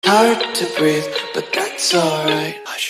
Hard to breathe, but that's alright. Hush.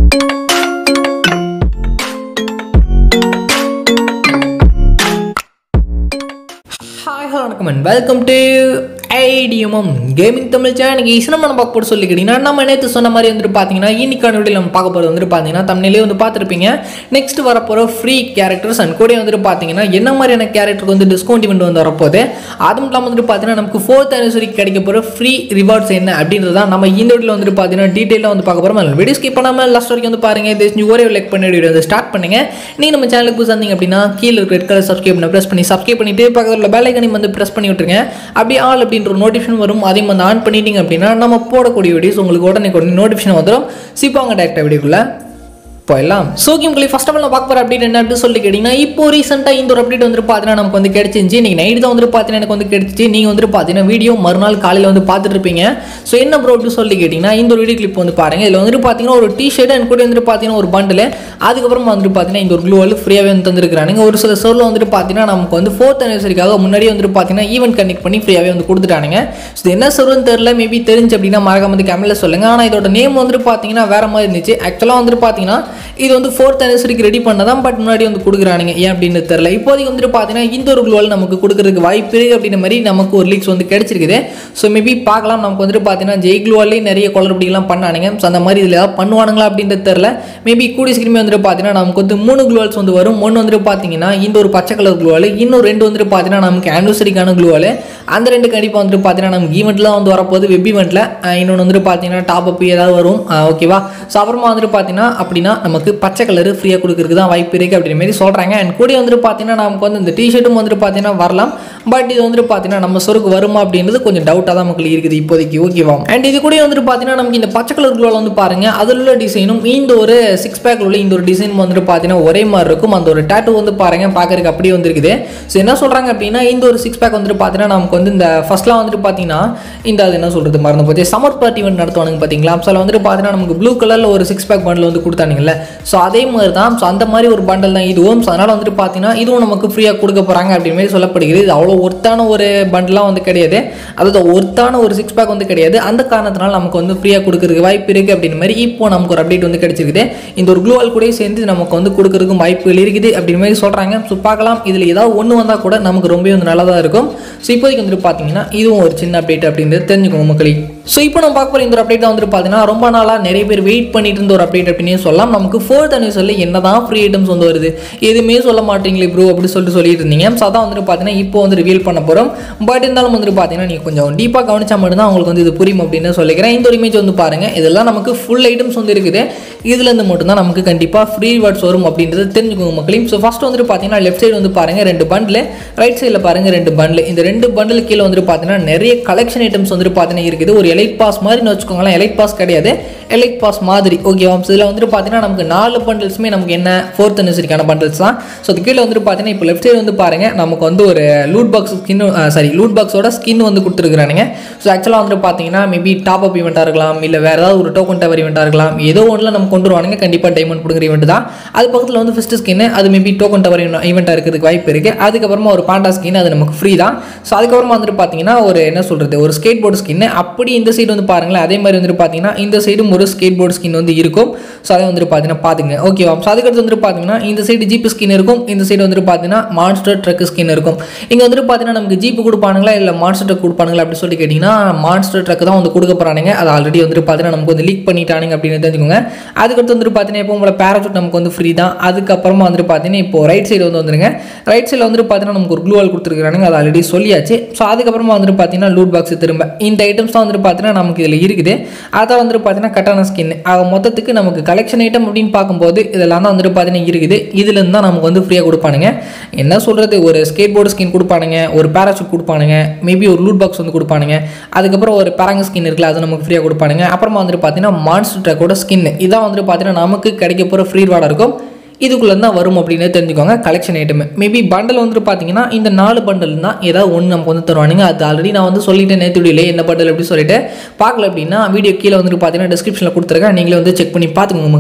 Hi hello வணக்கம் and welcome to IDMM gaming Tamil channel easy நம்ம பார்க்க போட்டு சொல்லிக்கிட்டீங்கன்னா நம்ம நேற்று சொன்ன மாதிரி வந்துட்டு பார்த்தீங்கன்னா இன்னைக்கான வீடியோ நம்ம பார்க்க போகிறது வந்துட்டு பார்த்தீங்கன்னா தமிழ்லேயே வந்து பார்த்துருப்பீங்க நெக்ஸ்ட் வரப்போகிற ஃப்ரீ கேரக்டர்ஸ் அண்ட் கூட வந்துட்டு பார்த்தீங்கன்னா என்ன மாதிரியான கேரக்டருக்கு வந்து டிஸ்கவுண்ட் இவெண்ட் வந்து வரப்போகுது அதுவும் இல்லாமல் வந்துட்டு பார்த்தீங்கன்னா நமக்கு ஃபோர்த் அனிவர்சரி கிடைக்க போகிற ஃப்ரீ ரிவார்ட்ஸ் என்ன அப்படின்றது தான் நம்ம இந்த வீடியோவில் வந்துட்டு பார்த்தீங்கன்னா டீட்டெயிலாக வந்து பார்க்க போகிறோம் வீடியோ ஸ்கிப் பண்ணாமல் லாஸ்ட் வரைக்கும் வந்து பாருங்க இது ஒரே லைக் பண்ணி வீடியோ வந்து ஸ்டார்ட் பண்ணுங்க நீங்கள் நம்ம சேனலுக்கு புதுசாக இருந்தீங்க அப்படின்னா கீழே இருக்க ரெட் கலர் சப்ஸ்கிரைப் பண்ண ப்ரெஸ் பண்ணி சப்ஸ்கிரைப் பண்ணிட்டு பக்கத்தில் உள்ள பெல் ஐக்கனையும் வந்து ப்ரெஸ் பண்ணி விட்டுருங்க அப்படி ஆல் அப்படின்ற ஒரு நோட்டிஃபிகேஷன் வரும் அதையும் வந்து ஆன் பண்ணிட்டீங்க அப்படின்னா நம்ம போடக்கூடிய வீடியோஸ் உங்களுக்கு உடனே உடனே நோட்டிஃபிகேஷன் வந்துடும் சிப்பாங்க டேரக்டாக வீடியோக்குள்ள போயிடலாம் ஸோ கேம்களி ஃபஸ்ட் ஆஃப் ஆல் நான் பார்க்க போகிற அப்டேட் என்ன அப்படின்னு சொல்லி கேட்டிங்கன்னா இப்போ ரீசெண்டாக இந்த ஒரு அப்டேட் வந்துட்டு பார்த்தீங்கன்னா நமக்கு வந்து கிடைச்சிருந்துச்சு நீங்கள் நைட் தான் வந்துட்டு பார்த்தீங்கன்னா எனக்கு வந்து கிடைச்சிச்சு நீங்கள் வந்துட்டு பார்த்தீங்கன்னா வீடியோ மறுநாள் காலையில் வந்து பார்த்துட்டு இருப்பீங்க ஸோ என்ன ப்ரோ அப்படின்னு சொல்லி கேட்டிங்கன்னா இந்த ஒரு வீடியோ கிளிப் வந்து பாருங்க இதில் வந்துட்டு பார்த்தீங்கன்னா ஒரு டிஷர்ட் அண்ட் கூட வந்துட்டு பார்த்தீங்கன்னா ஒரு பண்டில் அதுக்கப்புறமா வந்துட்டு பார்த்தீங்கன்னா இந்த ஒரு க்ளூ வந்து ஃப்ரீயாகவே வந்து தந்துருக்காங்க ஒரு சில சர்வில் வந்துட்டு பார்த்தீங்கன்னா நமக்கு வந்து ஃபோர்த் அனிவர்சரிக்காக முன்னாடியே வந்துட்டு பார்த்தீங்கன்னா ஈவெண்ட் கனெக்ட் பண்ணி ஃப்ரீயாகவே வந்து கொடுத்துட்டானுங்க ஸோ இது என்ன சர்வர்னு தெரில மேபி தெரிஞ்சு அப்படின்னா மறக்காம வந்து கேமரில் சொல்லுங்கள் ஆனால் இதோட நேம் வந்துட்டு பார்த்தீங்கன்னா வேற மாதிரி இருந்துச்சு ஆக்சுவலாக வந்துட்டு பார்த்தீங்கன்னா இது வந்து ஃபோர்த் அனிவர்சரிக்கு ரெடி பண்ணதான் பட் முன்னாடி வந்து கொடுக்குறானுங்க ஏன் அப்படின்னு தெரில இப்போதைக்கு வந்துட்டு பார்த்தீங்கன்னா இந்த ஒரு குளோல் நமக்கு கொடுக்குறதுக்கு வாய்ப்பு இருக்குது அப்படின்ற மாதிரி நமக்கு ஒரு லீக்ஸ் வந்து கிடைச்சிருக்குது ஸோ மேபி பார்க்கலாம் நமக்கு வந்துட்டு பார்த்தீங்கன்னா ஜெய் குளோலே நிறைய குளறுபடிலாம் பண்ணானுங்க ஸோ அந்த மாதிரி இதில் ஏதாவது பண்ணுவானுங்களா அப்படின்றது தெரில மேபி கூடிய சீக்கிரமே வந்துட்டு பார்த்தீங்கன்னா நமக்கு வந்து மூணு குளோல்ஸ் வந்து வரும் ஒன்று வந்துட்டு பார்த்தீங்கன்னா இந்த ஒரு பச்சை கலர் குளோவால் இன்னும் ரெண்டு வந்துட்டு பார்த்தீங்கன்னா நமக்கு ஆனிவர்சரிக்கான குளோவால் அந்த ரெண்டு கண்டிப்பாக வந்துட்டு பார்த்தீங்கன்னா நமக்கு ஈவெண்ட்லாம் வந்து வரப்போகுது வெப் ஈவெண்ட்டில் இன்னொன்று வந்துட்டு பார்த்தீங்கன்னா டாப் அப் ஏதாவது வரும் ஓகேவா ஸோ அப்புறமா வந்துட்டு பார்த்தீங்கன்னா அப்படின்னா நமக்கு பச்சை கலர் ஃப்ரீயாக கொடுக்குறதுக்கு தான் வாய்ப்பு இருக்குது அப்படின்ற மாதிரி சொல்கிறாங்க அண்ட் கூட வந்துட்டு பார்த்தீங்கன்னா நமக்கு வந்து இந்த டிஷர்ட்டும் வந்துட்டு பார்த்தீங்கன்னா வரலாம் பட் இது வந்துட்டு பார்த்தீங்கன்னா நம்ம சொருக்கு வருமா அப்படின்றது கொஞ்சம் டவுட்டாக தான் மக்கள் இருக்குது இப்போதைக்கு ஓகேவா அண்ட் இது கூட வந்துட்டு பார்த்தீங்கன்னா நமக்கு இந்த பச்சை கலர் குளோவில் வந்து பாருங்க அதில் உள்ள டிசைனும் இந்த ஒரு சிக்ஸ் பேக் உள்ள இந்த ஒரு டிசைன் வந்துட்டு பார்த்தீங்கன்னா ஒரே மாதிரி இருக்கும் அந்த ஒரு டேட்டு வந்து பாருங்க பார்க்கறதுக்கு அப்படியே வந்துருக்குது ஸோ என்ன சொல்கிறாங்க அப்படின்னா இந்த ஒரு சிக்ஸ் பேக் வந்துட்டு பார்த்தீங்கன்னா நமக்கு வந்து இந்த ஃபர்ஸ்ட்லாம் வந்துட்டு பார்த்தீங்கன்னா இந்த அது என்ன சொல்கிறது மறந்து போச்சு சம்மர் பார்ட்டி வந்து நடத்துவானுங்க பார்த்தீங்களா ஸோ அதில் வந்துட்டு பார்த்தீங்கன்னா நமக்கு ப்ளூ கலரில் ஒரு சிக்ஸ் பேக் பண்டில் வந்து கொடுத்தானுங்கல்ல ஸோ அதே மாதிரி தான் ஸோ அந்த மாதிரி ஒரு பண்டல் தான் இதுவும் ஸோ அதனால் வந்துட்டு பார்த்தீங்கன்னா இதுவும் நமக்கு ஃப்ரீயாக கொடுக்க போகிறாங்க அப்படின்னு மாதிரி சொல்லப்படுகிறது இது அவ்வளோ ஒர்த்தான ஒரு பண்டலாம் வந்து கிடையாது அதாவது ஒர்த்தான ஒரு சிக்ஸ் பேக் வந்து கிடையாது அந்த காரணத்தினால நமக்கு வந்து ஃப்ரீயாக கொடுக்கறதுக்கு வாய்ப்பு இருக்குது அப்படின்னு மாதிரி இப்போ நமக்கு ஒரு அப்டேட் வந்து கிடைச்சிருக்குது இந்த ஒரு க்ளூவால் கூட சேர்ந்து நமக்கு வந்து கொடுக்கறதுக்கும் வாய்ப்புகள் இருக்குது அப்படின்னு மாதிரி சொல்கிறாங்க ஸோ பார்க்கலாம் இதில் ஏதாவது ஒன்று வந்தால் கூட நமக்கு ரொம்பவே வந்து நல்லதாக இருக்கும் ஸோ இப்போதைக்கு வந்துட்டு பார்த்தீங்கன்னா இதுவும் ஒரு சின்ன அப்டேட் அப்படின்றது தெரிஞ்சுக்கோங்க மக்களே ஸோ இப்போ நம்ம பார்க்க போகிற இந்த ஒரு அப்டேட் தான் வந்துட்டு பார்த்தீங்கன்னா ரொம்ப நாளாக நிறைய பேர் வெயிட் பண்ணிட்டு இருந்த ஒரு அப்டேட் அப்படின்னு சொல்லலாம் நமக்கு ஃபோர்த் அனிவர்சரியில் என்ன தான் ஃப்ரீ ஐட்டம்ஸ் வந்து வருது எதுவுமே சொல்ல மாட்டீங்களே ப்ரோ அப்படி சொல்லிட்டு சொல்லிட்டு இருந்தீங்க ஸோ அதான் வந்துட்டு பார்த்தீங்கன்னா இப்போ வந்து ரிவீல் பண்ண போகிறோம் பட் இருந்தாலும் வந்துட்டு பார்த்தீங்கன்னா நீங்கள் கொஞ்சம் டீப்பாக கவனிச்சா மட்டும்தான் உங்களுக்கு வந்து இது புரியும் அப்படின்னு சொல்லிக்கிறேன் இந்த ஒரு இமேஜ் வந்து பாருங்கள் இதெல்லாம் நமக்கு ஃபுல் ஐட்டம்ஸ் வந்து இருக்குது இதுலேருந்து மட்டும்தான் நமக்கு கண்டிப்பாக ஃப்ரீ ரிவார்ட்ஸ் வரும் அப்படின்றது தெரிஞ்சுக்கோங்க மக்களையும் ஸோ ஃபஸ்ட் வந்துட்டு பார்த்தீங்கன்னா லெஃப்ட் சைடு வந்து பாருங்கள் ரெண்டு பண்டில் ரைட் சைடில் பாருங்கள் ரெண்டு பண்டில் இந்த ரெண்டு பண்டில் கீழே வந்துட்டு பார்த்தீங்கன்னா நிறைய கலெக்ஷன் ஐட்டம்ஸ் வந்துட்டு பார்த்தீங்கன்னா இருக்குது ஒரு எலைட் பாஸ் மாதிரின்னு வச்சுக்கோங்களேன் எலைட் பாஸ் கிடையாது எலைட் பாஸ் மாதிரி ஓகேவா ஸோ இதில் வந்துட்டு பார்த்தீங்கன்னா நமக்கு நாலு பண்டில்ஸுமே நமக்கு என்ன ஃபோர்த் அனிவர்சரிக்கான பண்டில்ஸ் தான் ஸோ அது கீழே வந்துட்டு பார்த்தீங்கன்னா இப்போ லெஃப்ட் சைடு வந்து பாருங்கள் நமக்கு வந்து ஒரு loot box skin sorry loot பாக்ஸோட ஸ்கின் வந்து கொடுத்துருக்குறானுங்க ஸோ ஆக்சுவலாக வந்துட்டு பார்த்தீங்கன்னா மேபி டாப் அப் ஈவெண்ட்டாக இருக்கலாம் இல்லை வேறு ஏதாவது ஒரு டோக்கன் டவர் ஈவெண்ட்டாக இருக்கலாம் ஏதோ ஒன்றில் நம்ம கொண்டு வருவானுங்க கண்டிப்பாக டைமண்ட் கொடுக்குற ஈவெண்ட் தான் அது பக்கத்தில் வந்து ஃபஸ்ட்டு ஸ்கின் அது மேபி டோக்கன் டவர் ஈவெண்ட்டாக இருக்கிறதுக்கு வாய்ப்பு இருக்குது அதுக்கப்புறமா ஒரு பாண்டா ஸ்கின் அது நமக்கு ஃப்ரீ தான் ஸோ அதுக்கப்புறமா வந்துட்டு பார்த்தீங்கன்னா ஒரு என்ன சொல்கிறது ஒரு ஸ்கேட் போர்டு ஸ்கின் அப்படி இந்த சைடு வந்து பாருங்களேன் அதே மாதிரி வந்துட்டு பார்த்தீங்கன்னா இந்த சைடும் ஒரு ஸ்கேட் போர்டு ஸ்கின் வந்து இருக்கும் ஸோ அதை வந்துட்டு பார்த்தீங்கன்னா பார்த்துங்க ஓகேவா ஸோ அதுக்கடுத்து வந்துட்டு பார்த்தீங்கன்னா இந்த சைடு ஜீப் ஸ்கின் இருக்கும் இந்த சைடு வந்துட்டு பார்த்தீங்கன்னா மான்ஸ்டர் ட்ரக் ஸ்கின் இருக்கும் இங்கே வந்துட்டு பார்த்தீங்கன்னா நமக்கு ஜீப் கொடுப்பானுங்களா இல்லை மான்ஸ்டர் ட்ரக் கொடுப்பானுங்களா அப்படி சொல்லி கேட்டிங்கன்னா மான்ஸ்டர் ட்ரக் தான் வந்து கொடுக்க போகிறானுங்க அது ஆல்ரெடி வந்துட்டு பார்த்தீங்கன்னா நமக்கு வந்து லீக் பண்ணிட்டானுங்க அப்படின்னு தெரிஞ்சுக்கோங்க அதுக்கடுத்து வந்துட்டு பார்த்தீங்கன்னா இப்போ உங்களை பேராசூட் நமக்கு வந்து ஃப்ரீ தான் அதுக்கப்புறமா வந்துட்டு பார்த்தீங்கன்னா இப்போ ரைட் சைடு வந்து வந்துருங்க ரைட் சைடில் வந்துட்டு பார்த்தீங்கன்னா நமக்கு ஒரு க்ளூவால் கொடுத்துருக்கானுங்க அது ஆல்ரெடி சொல்லியாச்சு ஸோ அதுக்கப்புறமா வந்துட்டு பார்த்தீங்கன்னா லூட் பாக்ஸ் திரும்ப இந்த ஐட்டம்ஸ் தான் வந்துட்டு பார்த்தீங்கன்னா நமக்கு இதில் இருக்குது அதான் வந்துட்டு பார்த்தீங்கன்னா கட்டான ஸ்கின் ஆக மொத்தத்துக்கு நமக்கு கலெக்ஷன் ஐட்டம் அப்படின்னு பார்க்கும்போது இதெல்லாம் தான் வந்துட்டு பார்த்தீங்கன்னா இருக்குது இதுலேருந்து தான் நமக்கு வந்து ஃப்ரீயாக கொடுப்பானுங்க என்ன சொல்கிறது ஒரு ஸ்கேட் போர்டு ஸ்கின் கொடுப்பானுங்க ஒரு பேராசூட் கொடுப்பானுங்க மேபி ஒரு லூட் பாக்ஸ் வந்து கொடுப்பானுங்க அதுக்கப்புறம் ஒரு பேராங்க ஸ்கின் இருக்குல்ல அது நமக்கு ஃப்ரீயாக கொடுப்பானுங்க அப்புறமா வந்துட்டு பார்த்தீங்கன்னா மான்ஸ்டர் ட்ரக்கோட ஸ்கின் இதான் வந்துட்டு பார்த்தீங்கன்னா நமக்கு கிடைக்க போகிற ஃப்ரீ ரிவார்டாக இருக்கும் இதுக்குள்ளே தான் வரும் அப்படின்னு தெரிஞ்சுக்கோங்க கலெக்ஷன் ஐட்டம் மேபி பண்டல் வந்துட்டு பார்த்தீங்கன்னா இந்த நாலு பண்டல் தான் ஏதாவது ஒன்று நமக்கு வந்து தருவானுங்க அது ஆல்ரெடி நான் வந்து சொல்லிட்டேன் நேற்று வீடியோல என்ன பண்டல் அப்படி சொல்லிட்டு பார்க்கல அப்படின்னா வீடியோ கீழே வந்துட்டு பார்த்தீங்கன்னா டிஸ்கிரிப்ஷனில் கொடுத்துருக்கேன் நீங்களே வந்து செக் பண்ணி பார்த்துக்கோங்க மக்களே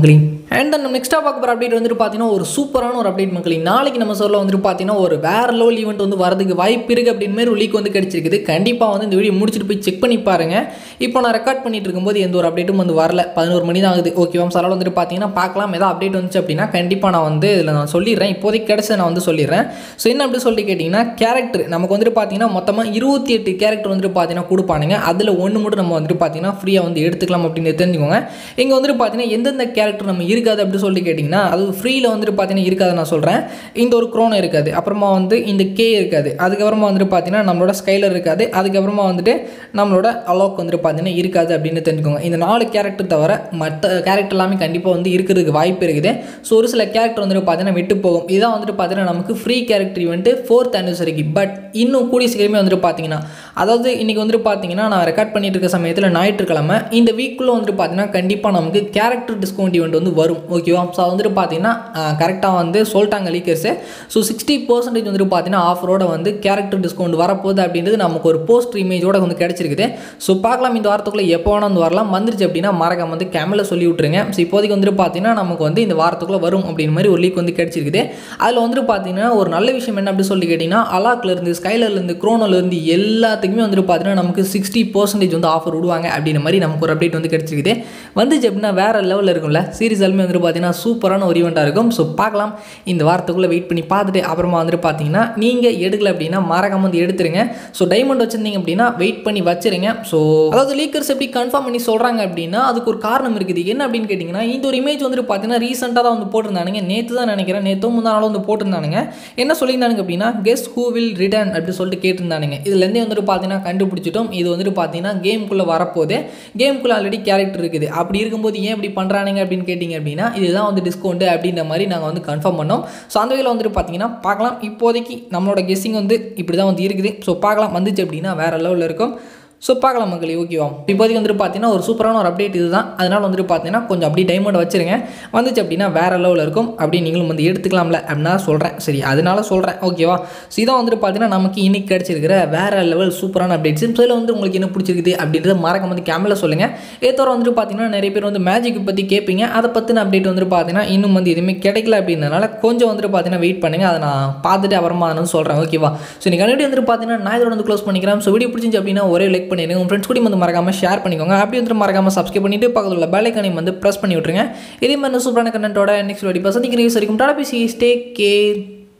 அண்ட் நம்ம நெக்ஸ்ட்டாக பார்க்க போகிற அப்டேட் வந்துட்டு பார்த்தீங்கன்னா ஒரு சூப்பரான ஒரு அப்டேட் மக்களே நாளைக்கு நம்ம சொல்ல வந்துட்டு பார்த்தீங்கன்னா ஒரு வேற லெவல் ஈவெண்ட் வந்து வரதுக்கு வாய்ப்பு இருக்குது அப்படின்னு மாதிரி ஒரு லீக் வந்து கிடைச்சிருக்குது கண்டிப்பாக வந்து இந்த வீடியோ முடிச்சுட்டு போய் செக் பண்ணி பாருங்க இப்போ நான் ரெக்கார்ட் பண்ணிட்டு இருக்கும்போது எந்த ஒரு அப்டேட்டும் வந்து வரல பதினோரு மணி தான் ஆகுது ஓகேவா சார் வந்துட்டு பார்த்தீங்கன்னா பார்க்கலாம் ஏதாவது அப்டேட் வந்துச்சு அப்படின்னா கண்டிப்பாக நான் வந்து இதில் நான் சொல்லிடுறேன் இப்போதைக்கு கிடைச்சதை நான் வந்து சொல்லிடுறேன் ஸோ என்ன அப்படி சொல்லிட்டு கேட்டிங்கன்னா கேரக்டர் நமக்கு வந்துட்டு பார்த்தீங்கன்னா மொத்தமாக இருபத்தி எட்டு கேரக்டர் வந்துட்டு பார்த்தீங்கன்னா கொடுப்பானுங்க அதில் ஒன்று மட்டும் நம்ம வந்துட்டு பார்த்தீங்கன்னா ஃப்ரீயாக வந்து எடுத்துக்கலாம் அப்படின்னு தெரிஞ்சுக்கோங்க இங்கே வந்துட்டு பார்த்தீங்கன்னா எந்தெந்த கேரக்டர் நம்ம இருக்காது அப்படி சொல்லிட்டு கேட்டிங்கன்னா அது ஃப்ரீயில் வந்துட்டு பார்த்தீங்கன்னா இருக்காது நான் சொல்கிறேன் இந்த ஒரு க்ரோனோ இருக்காது அப்புறமா வந்து இந்த கே இருக்காது அதுக்கப்புறமா வந்துட்டு பார்த்தீங்கன்னா நம்மளோட ஸ்கைலர் இருக்காது அதுக்கப்புறமா வந்துட்டு நம்மளோட அலோக் வந்துட்டு பார்த்தீங்கன்னா இருக்காது அப்படின்னு தெரிஞ்சுக்கோங்க இந்த நாலு கேரக்டர் தவிர மற்ற கேரக்டர் எல்லாமே கண்டிப்பாக வந்து இருக்கிறதுக்கு வாய்ப்பு இருக்குது ஸோ ஒரு சில கேரக்டர் வந்துட்டு பார்த்தீங்கன்னா விட்டு போகும் இதான் வந்துட்டு பார்த்தீங்கன்னா நமக்கு ஃப்ரீ கேரக்டர் இவெண்ட்டு ஃபோர்த் ஆனிவர்சரிக்கு பட் இன்னும் கூடிய சீக்கிரமே வந்துட்டு பார்த்தீங்கன்னா அதாவது இன்றைக்கி வந்துட்டு பார்த்தீங்கன்னா நான் ரெக்கார்ட் பண்ணிட்டு இருக்க சமயத்தில் ஞாயிற்றுக்கிழமை இந்த வீக்குள்ளே வந்துட்டு பார்த்தீங்கன்னா கண்டிப்பாக நமக்கு கேரக்டர் டிஸ்கவுண்ட் இவெண்ட் வந்து வரும் ஓகேவா ஸோ வந்துட்டு பார்த்தீங்கன்னா கரெக்டாக வந்து சொல்லிட்டாங்க லீக்கர்ஸு ஸோ சிக்ஸ்டி பர்சன்டேஜ் வந்துட்டு பார்த்தீங்கன்னா ஆஃபரோட வந்து கேரக்டர் டிஸ்கவுண்ட் வரப்போகுது அப்படின்றது நமக்கு ஒரு போஸ்ட் இமேஜோட வந்து கிடச்சிருக்குது ஸோ பார்க்கலாம் இந்த வாரத்துக்குள்ளே எப்போ வேணா வந்து வரலாம் வந்துருச்சு அப்படின்னா மறக்காம வந்து கேமரில் சொல்லி விட்ருங்க ஸோ இப்போதைக்கு வந்துட்டு பார்த்தீங்கன்னா நமக்கு வந்து இந்த வாரத்துக்குள்ளே வரும் அப்படின்ற மாதிரி ஒரு லீக் வந்து கிடச்சிருக்குது அதில் வந்துட்டு பார்த்தீங்கன்னா ஒரு நல்ல விஷயம் என்ன அப்படி சொல்லி கேட்டிங்கன்னா அலாக்லேருந்து ஸ்கைலர்லேருந்து க்ரோனோலேருந்து எல்லாத்துக்குமே வந்துட்டு பார்த்தீங்கன்னா நமக்கு சிக்ஸ்டி பர்சன்டேஜ் வந்து ஆஃபர் விடுவாங்க அப்படின்ற மாதிரி நமக்கு ஒரு அப்டேட் வந்து கிடச்சிருக்குது வந்துச்சு அப்படின்னா வேறு லெவலில் இருக்கும்ல சீரிஸ் எல்லாமே வந்துட்டு பார்த்தீங்கன்னா சூப்பரான ஒரு ஈவெண்ட்டாக இருக்கும் ஸோ பார்க்கலாம் இந்த வாரத்துக்குள்ளே வெயிட் பண்ணி பார்த்துட்டு அப்புறமா வந்துட்டு பார்த்தீங்கன்னா நீங்கள் எடுக்கல அப்படின்னா மறக்காம வந்து எடுத்துருங்க ஸோ டைமண்ட் வச்சுருந்தீங்க அப்படின்னா வெயிட் பண்ணி வச்சுருங்க ஸோ அதாவது லீக்கர்ஸ் எப்படி கன்ஃபார்ம் பண்ணி சொல்கிறாங்க அப்படின்னா அதுக்கு ஒரு காரணம் இருக்குது என்ன அப்படின்னு கேட்டிங்கன்னா இந்த ஒரு இமேஜ் வந்துட்டு பார்த்தீங்கன்னா ரீசெண்டாக தான் வந்து போட்டிருந்தானுங்க நேற்று தான் நினைக்கிறேன் நேற்றும் முந்தா நாளும் வந்து போட்டிருந்தானுங்க என்ன சொல்லியிருந்தானுங்க அப்படின்னா கெஸ் ஹூ வில் ரிட்டர்ன் அப்படின்னு சொல்லிட்டு கேட்டிருந்தானுங்க இதுலேருந்தே வந்துட்டு பார்த்தீங்கன்னா கண்டுபிடிச்சிட்டோம் இது வந்துட்டு பார்த்தீங்கன்னா கேமுக்குள்ளே வரப்போதே கேமுக்குள்ளே ஆல்ரெடி கேரக்டர் இருக்குது அப்படி இருக்கும்போது ஏன் இப்படி பண்ணுறானுங்க அப்படின்னு கேட்டிங்க அப்படின்னா இதுதான் வந்து டிஸ்கவுண்ட்டு அப்படின்ற மாதிரி நாங்கள் வந்து கன்ஃபார்ம் பண்ணோம் ஸோ அந்த வகையில் வந்துட்டு பார்த்தீங்கன்னா பார்க்கலாம் இப்போதைக்கு நம்மளோட கெஸ்ஸிங் வந்து இப்படி தான் வந்து இருக்குது ஸோ பார்க்கலாம் வந்துச்சு அப்படின்னா வேறு லெவலில் இருக்கும் ஸோ பார்க்கலாம் மக்களே ஓகேவா இப்போதைக்கு வந்துட்டு பார்த்தீங்கன்னா ஒரு சூப்பரான ஒரு அப்டேட் இதுதான் அதனால் வந்துட்டு பார்த்தீங்கன்னா கொஞ்சம் அப்படியே டைமண்ட் வச்சுருங்க வந்துச்சு அப்படின்னா வேறு லெவலில் இருக்கும் அப்படி நீங்களும் வந்து எடுத்துக்கலாம்ல அப்படின்னா சொல்கிறேன் சரி அதனால சொல்கிறேன் ஓகேவா ஸோ இதான் வந்துட்டு பார்த்தீங்கன்னா நமக்கு இன்னைக்கு கிடச்சிருக்கிற வேறு லெவல் சூப்பரான அப்டேட்ஸ் இதில் வந்து உங்களுக்கு என்ன பிடிச்சிருக்குது அப்படின்றத மறக்காம வந்து கேமரில் சொல்லுங்கள் ஏத்தோட வந்துட்டு பார்த்தீங்கன்னா நிறைய பேர் வந்து மேஜிக் பற்றி கேட்பீங்க அதை பற்றின அப்டேட் வந்துட்டு பார்த்தீங்கன்னா இன்னும் வந்து எதுவுமே கிடைக்கல அப்படின்றனால கொஞ்சம் வந்துட்டு பார்த்தீங்கன்னா வெயிட் பண்ணுங்கள் அதை நான் பார்த்துட்டு அப்புறமா அதை வந்து சொல்கிறேன் ஓகேவா ஸோ நீங்கள் கண்டிப்பாக வந்துட்டு பார்த்தீங்கன்னா நான் இதோட வந்து க்ளோஸ் பண்ணிக்கிறேன் ஸோ வீடியோ பிடிச்சிச்சு அப்படின்னா ஒரே லைக் பண்ணிடுங்க உங்கள் ஃப்ரெண்ட்ஸ் கூட வந்து மறக்காமல் ஷேர் பண்ணிக்கோங்க அப்படி வந்து மறக்காமல் சப்ஸ்கிரைப் பண்ணிட்டு பக்கத்தில் உள்ள பெல்லைக்கானையும் வந்து ப்ரெஸ் பண்ணி விட்ருங்க இதே மாதிரி சூப்பரான கண்டென்ட்டோட நெக்ஸ்ட் வீடியோ சந்திக்கிறீங்க வரைக்கும் டாடா பிசி ஸ்டே கேர்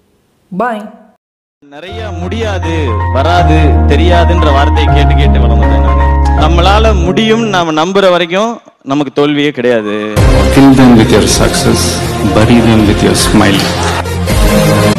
பாய் நிறைய முடியாது வராது தெரியாதுன்ற வார்த்தையை கேட்டு கேட்டு வளர்ந்தேன் நானு நம்மளால முடியும் நாம நம்புற வரைக்கும் நமக்கு தோல்வியே கிடையாது Kill them with your success, bury them with your smile.